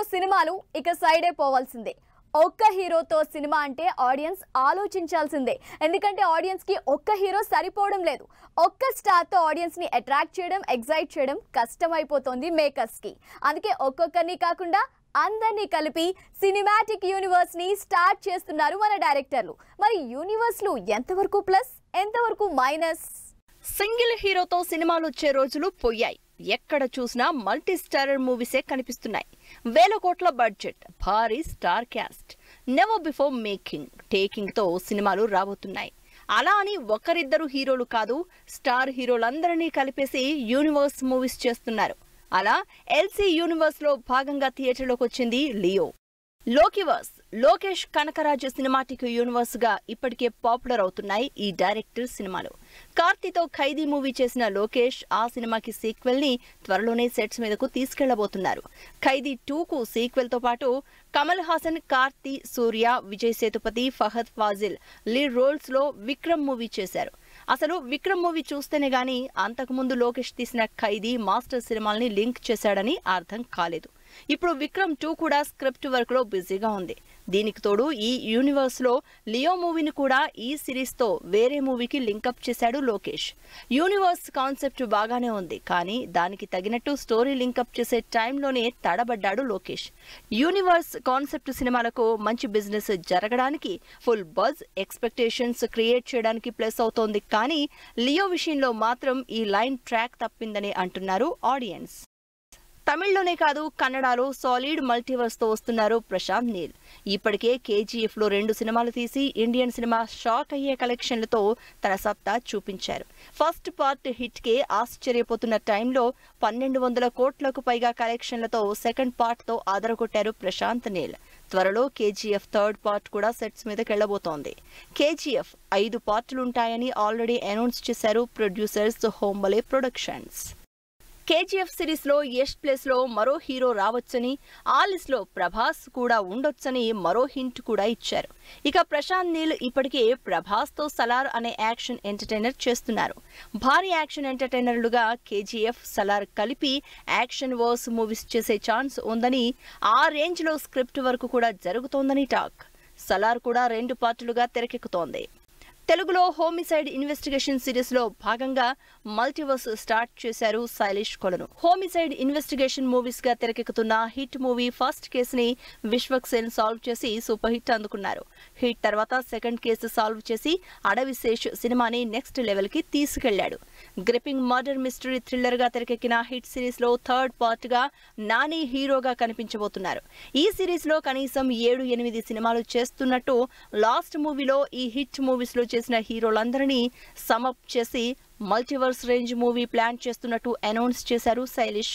సినిమాలు ఇక సైడే పోవాల్సిందే ఒక్క హీరోతో సినిమా అంటే ఆడియన్స్ ఆలోచించాల్సిందే ఎందుకంటే ఆడియన్స్ కి ఒక్క హీరో సరిపోవడం లేదు ఒక్క స్టార్ తో ఆడియన్స్ ని అట్రాక్ట్ చేయడం ఎగ్జైట్ చేయడం కష్టం అయిపోతుంది మేకర్స్ కి అందుకే ఒక్కొక్కరిని కాకుండా అందరినీ కలిపి సినిమాటిక్ యూనివర్స్ ని స్టార్ట్ చేస్తున్నారు మన డైరెక్టర్లు మరి యూనివర్స్ లు ఎంతవరకు ప్లస్ ఎంతవరకు మైనస్ సింగిల్ హీరోతో సినిమాలు వచ్చే రోజులు పోయాయి ఎక్కడ చూసినా మల్టీ స్టారర్ మూవీసే కనిపిస్తున్నాయి వేల కోట్ల బడ్జెట్ భారీ star cast never before making taking తో సినిమాలు రాబోతున్నాయి అలా అని ఒకరిద్దరు హీరోలు కాదు స్టార్ హీరోలందరినీ కలిపేసి యూనివర్స్ మూవీస్ చేస్తున్నారు అలా ఎల్సీ యూనివర్స్ లో భాగంగా థియేటర్లోకి వచ్చింది లియో లోకివర్స్ లోకేష్ కనకరాజు సినిమాటిక్ యూనివర్స్ గా ఇప్పటికే పాపులర్ అవుతున్నాయి ఈ డైరెక్టర్ సినిమాలు కార్తీతో ఖైదీ మూవీ చేసిన లోకేష్ ఆ సినిమాకి సీక్వెల్ ని త్వరలోనే సెట్స్ మీదకు తీసుకెళ్లబోతున్నారు ఖైదీ టూ కు సీక్వెల్ తో పాటు కమల్ హాసన్ కార్తీ సూర్య విజయ్ సేతుపతి ఫహద్ ఫాజిల్ లీడ్ రోల్స్ లో విక్రమ్ మూవీ చేశారు అసలు విక్రమ్ మూవీ చూస్తేనే గానీ అంతకుముందు లోకేష్ తీసిన ఖైదీ మాస్టర్ సినిమాల్ని లింక్ చేశాడని అర్థం కాలేదు ఇప్పుడు విక్రమ్ టూ కూడా స్క్రిప్ట్ వర్క్ లో బిజీగా ఉంది దీనికి తోడు ఈ యూనివర్స్ లో లియో మూవీని కూడా ఈ సిరీస్ తో వేరే మూవీకి లింకప్ చేశాడు లోకేష్ యూనివర్స్ కాన్సెప్ట్ బాగానే ఉంది కానీ దానికి తగినట్టు స్టోరీ లింకప్ చేసే టైంలోనే తడబడ్డాడు లోకేష్ యూనివర్స్ కాన్సెప్ట్ సినిమాలకు మంచి బిజినెస్ జరగడానికి ఫుల్ బజ్ ఎక్స్పెక్టేషన్స్ క్రియేట్ చేయడానికి ప్లస్ అవుతోంది కానీ లియో విషయంలో మాత్రం ఈ లైన్ ట్రాక్ తప్పిందని అంటున్నారు ఆడియన్స్ తమిళ్లోనే కాదు కన్నడలో సాలిడ్ మల్టీవర్స్ తో వస్తున్నారు ప్రశాంత్ నీల్ ఇప్పటికే కేజీఎఫ్ లో రెండు సినిమాలు తీసి ఇండియన్ సినిమా షాక్ అయ్యే కలెక్షన్లతో తన సత్తా చూపించారు ఫస్ట్ పార్ట్ హిట్ కే ఆశ్చర్యపోతున్న టైంలో పన్నెండు వందల కోట్లకు పైగా కలెక్షన్లతో సెకండ్ పార్ట్ తో ఆదరగొట్టారు ప్రశాంత్ నీల్ త్వరలో కేజీఎఫ్ థర్డ్ పార్ట్ కూడా సెట్స్ మీదకి వెళ్లబోతోంది కేజీఎఫ్ ఐదు పార్టులుంటాయని ఆల్రెడీ అనౌన్స్ చేశారు producers Hombale productions KGF series లో యష్ ప్లేస్ లో మరో హీరో రావచ్చని ఆ లిస్ట్ లో ప్రభాస్ కూడా ఉండొచ్చని మరో హింట్ కూడా ఇచ్చారు ఇక ప్రశాంత్ నీల్ ఇప్పటికే ప్రభాస్ తో సలార్ అనే యాక్షన్ ఎంటర్టైనర్ చేస్తున్నారు భారీ యాక్షన్ ఎంటర్టైనర్లుగా కేజీఎఫ్ సలార్ కలిపి యాక్షన్ వర్స్ మూవీస్ చేసే ఛాన్స్ ఉందని ఆ రేంజ్ లో స్క్రిప్ట్ వరకు కూడా జరుగుతోందని టాక్ సలార్ కూడా రెండు పార్టులుగా తెరకెక్కుతోంది తెలుగులో హోమిసైడ్ ఇన్వెస్టిగేషన్ సిరీస్ లో భాగంగా మల్టీవర్స్ స్టార్ట్ చేశారు శైలేష్ కొలను హోమిసైడ్ ఇన్వెస్టిగేషన్ మూవీస్ గా తెరకెక్కుతున్న హిట్ మూవీ ఫస్ట్ కేసుని విశ్వక్ సేన్ సాల్వ్ చేసి సూపర్ హిట్ అందుకున్నారు హిట్ తర్వాత సెకండ్ కేసు సాల్వ్ చేసి అడవి శేష్ సినిమాని నెక్స్ట్ లెవెల్ కి తీసుకెళ్లాడు గ్రిపింగ్ మర్డర్ మిస్టరీ థ్రిల్లర్ గా తెరకెక్కిన హిట్ సిరీస్ లో థర్డ్ పార్ట్ గా నాని హీరోగా కనిపించబోతున్నారు ఈ సిరీస్ లో కనీసం ఏడు ఎనిమిది సినిమాలు చేస్తున్నట్టు లాస్ట్ మూవీలో ఈ హిట్ మూవీస్ లో చేసిన హీరోలందరినీ సమప్ చేసి మల్టీవర్స్ రేంజ్ మూవీ ప్లాన్ చేస్తున్నట్టు అనౌన్స్ చేశారు శైలేష్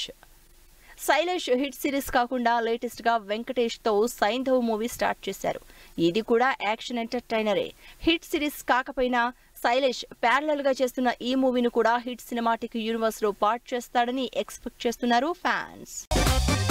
శైలేష్ హిట్ సిరీస్ కాకుండా లేటెస్ట్ గా వెంకటేష్ తో సైంధవ్ మూవీ స్టార్ట్ చేశారు ఇది కూడా యాక్షన్ ఎంటర్టైనరే హిట్ సిరీస్ కాకపోయినా శైలేష్ ప్యారలల్ గా చేస్తున్న ఈ మూవీని కూడా హిట్ సినిమాటిక్ యూనివర్స్ లో పార్ట్ చేస్తాడని ఎక్స్పెక్ట్ చేస్తున్నారు ఫ్యాన్స్